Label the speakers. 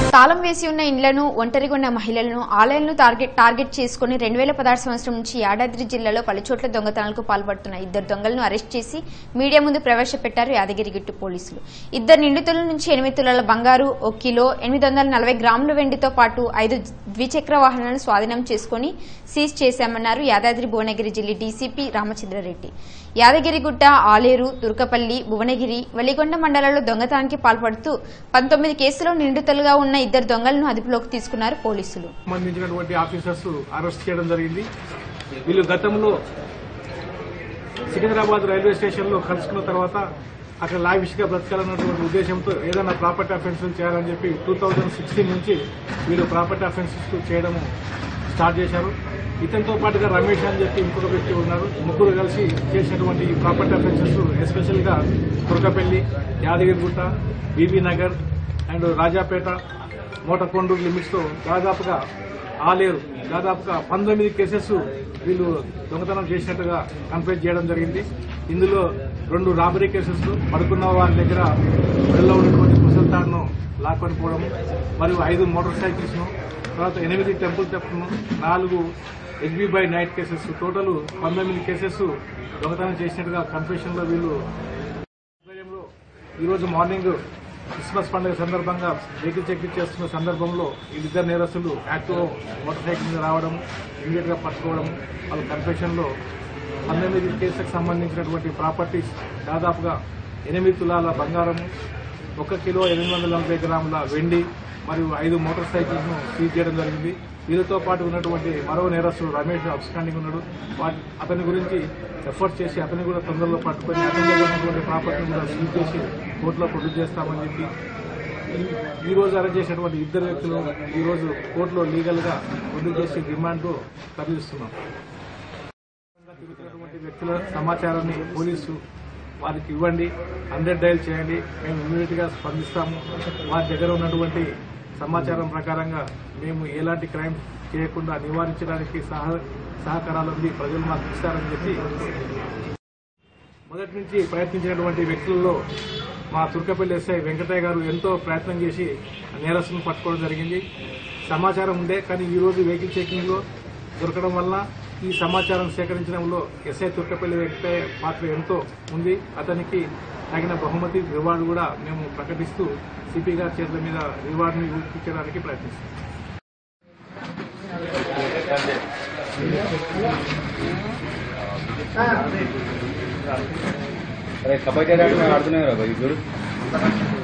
Speaker 1: తాళం వేసి ఉన్న ఇండ్లను ఒంటరిగా ఉన్న మహిళలను ఆలయాలను టార్గెట్ టార్గెట్ చేసుకుని రెండు వేల పదహారు సంవత్సరం నుంచి యాదాద్రి జిల్లాలో పలుచోట్ల దొంగతనాలకు పాల్పడుతున్న ఇద్దరు దొంగలను అరెస్ట్ చేసి మీడియా ముందు ప్రవేశపెట్టారు యాదగిరిగుట్టు పోలీసులు ఇద్దరు నిందితుల నుంచి ఎనిమిది తులాల బంగారు ఒక కిలో ఎనిమిది వందల నలభై గ్రాముల వెండితో పాటు ఐదు ద్విచక్ర వాహనాలను స్వాధీనం చేసుకుని సీజ్ చేశామన్నారు యాదాద్రి భువనగిరి జిల్లా డీసీపీ రామచంద్రారెడ్డి యాదగిరిగుట్ట ఆలేరు తుర్కపల్లి భువనగిరి వలిగొండ మండలాల్లో దొంగతనానికి పాల్పడుతూ పంతొమ్మిది కేసులో నిందితులుగా ఉన్న ఇద్దరు దొంగలను అదుపులోకి తీసుకున్నారు పోలీసులు
Speaker 2: సంబంధించినటువంటి ఆఫీసర్స్ అరెస్ట్ చేయడం జరిగింది వీళ్ళు గతంలో సికింద్రాబాద్ రైల్వే స్టేషన్ లో కలుసుకున్న తర్వాత అక్కడ లావిష్గా బ్రతకాలన్నటువంటి ఉద్దేశంతో ఏదైనా ప్రాపర్టీ అఫెన్సెస్ చేయాలని చెప్పి టూ థౌజండ్ సిక్స్టీన్ నుంచి వీళ్ళు ప్రాపర్టీ అఫెన్సెస్ చేయడం స్టార్ట్ చేశారు ఇతనితో పాటుగా రమేష్ అని చెప్పి ఇంకొక వ్యక్తి ఉన్నారు ముగ్గురు కలిసి చేసినటువంటి ఈ ప్రాపర్టీ అఫెన్సెస్ ఎస్పెషల్ గా తురకపల్లి యాదగిరిగుట్ట బీబీ నగర్ అండ్ రాజాపేట మోటకొండూరు లిమిట్స్ తో దాదాపుగా ఆలేరు దాదాపుగా పంతొమ్మిది కేసెస్ వీళ్ళు దొంగతనం చేసినట్టుగా కన్ఫ్యూజ్ చేయడం జరిగింది ఇందులో రెండు రాబరీ కేసెస్ పడుకున్న వారి దగ్గర మెడలో ఉన్నటువంటి ముసల్తాన్ను లాక్కొని పోవడం మరియు ఐదు మోటార్ సైకిల్స్ ను తర్వాత ఎనిమిది టెంపుల్ థెఫ్ట్ను నాలుగు HB by night cases total పంతొమ్మిది కేసెస్ దొంగతనం చేసినట్టుగా కన్ఫ్యూషన్ లో వీళ్ళు ఆధ్వర్యంలో ఈరోజు మార్నింగ్ క్రిస్మస్ పండుగ సందర్భంగా వెహికల్ చెకింగ్ చేస్తున్న సందర్భంలో వీళ్ళిద్దరు నేరస్తులు యాక్టివ్ మోటార్ సైకిల్ మీద రావడం ఇమీడియట్ గా పట్టుకోవడం వాళ్ళ కన్ఫెషన్ లో పంతొమ్మిది కేసులకు సంబంధించినటువంటి ప్రాపర్టీస్ దాదాపుగా ఎనిమిది తులాల బంగారం ఒక కిలో ఎనిమిది వందల నలభై గ్రాముల వెండి మరియు ఐదు మోటార్ సైకిల్స్ ను సీజ్ చేయడం జరిగింది వీరితో పాటు ఉన్నటువంటి మరో నేరస్తుడు రమేష్ అబ్స్టాండింగ్ ఉన్నాడు వాటి అతని గురించి ఎఫర్ట్ చేసి అతన్ని కూడా తొందరలో పట్టుకొని అతని దగ్గర ఉన్నటువంటి ప్రాపర్టీని కూడా సీజ్ చేసి కోర్టులో ప్రొడ్యూస్ చేస్తామని చెప్పి ఈ- ఈ రోజు అరెస్ట్ చేసినటువంటి ఇద్దరు వ్యక్తులు ఈ రోజు కోర్టులో లీగల్ గా ప్రొడ్యూస్ చేసి రిమాండ్ తరలిస్తున్నాం తిరుగుతున్నటువంటి వ్యక్తుల సమాచారాన్ని పోలీసు వారికి ఇవ్వండి హండ్రెడ్ డైల్ చేయండి మేము ఇమీడియట్ గా స్పందిస్తాము వారి దగ్గర ఉన్నటువంటి సమాచారం ప్రకారంగా మేము ఎలాంటి క్రైమ్ చేయకుండా నివారించడానికి సహ సహకారాలని ప్రజలు మాకు ఇస్తారని చెప్పి మొదటి నుంచి ప్రయత్నించినటువంటి వ్యక్తుల్లో మా తుర్కపల్లి ఎస్ఐ వెంకటయ్య గారు ఎంతో ప్రయత్నం చేసి నేరస్తులను పట్టుకోవడం జరిగింది సమాచారం ఉండే కానీ ఈ రోజు వెహికల్ చెకింగ్ లో దొరకడం వల్ల ఈ సమాచారం సేకరించడంలో ఎస్ఐ తుర్కపల్లి వెంకటయ్య పాత్ర ఎంతో ఉంది అతనికి తగిన బహుమతి రివార్డు కూడా మేము ప్రకటిస్తూ సిపి గారి చేతుల మీద రివార్డుని ఇప్పించడానికి ప్రయత్నిస్తాం
Speaker 3: అరే కబడ్డీ ఆడుతున్నాయి రా బాయ్ చూడు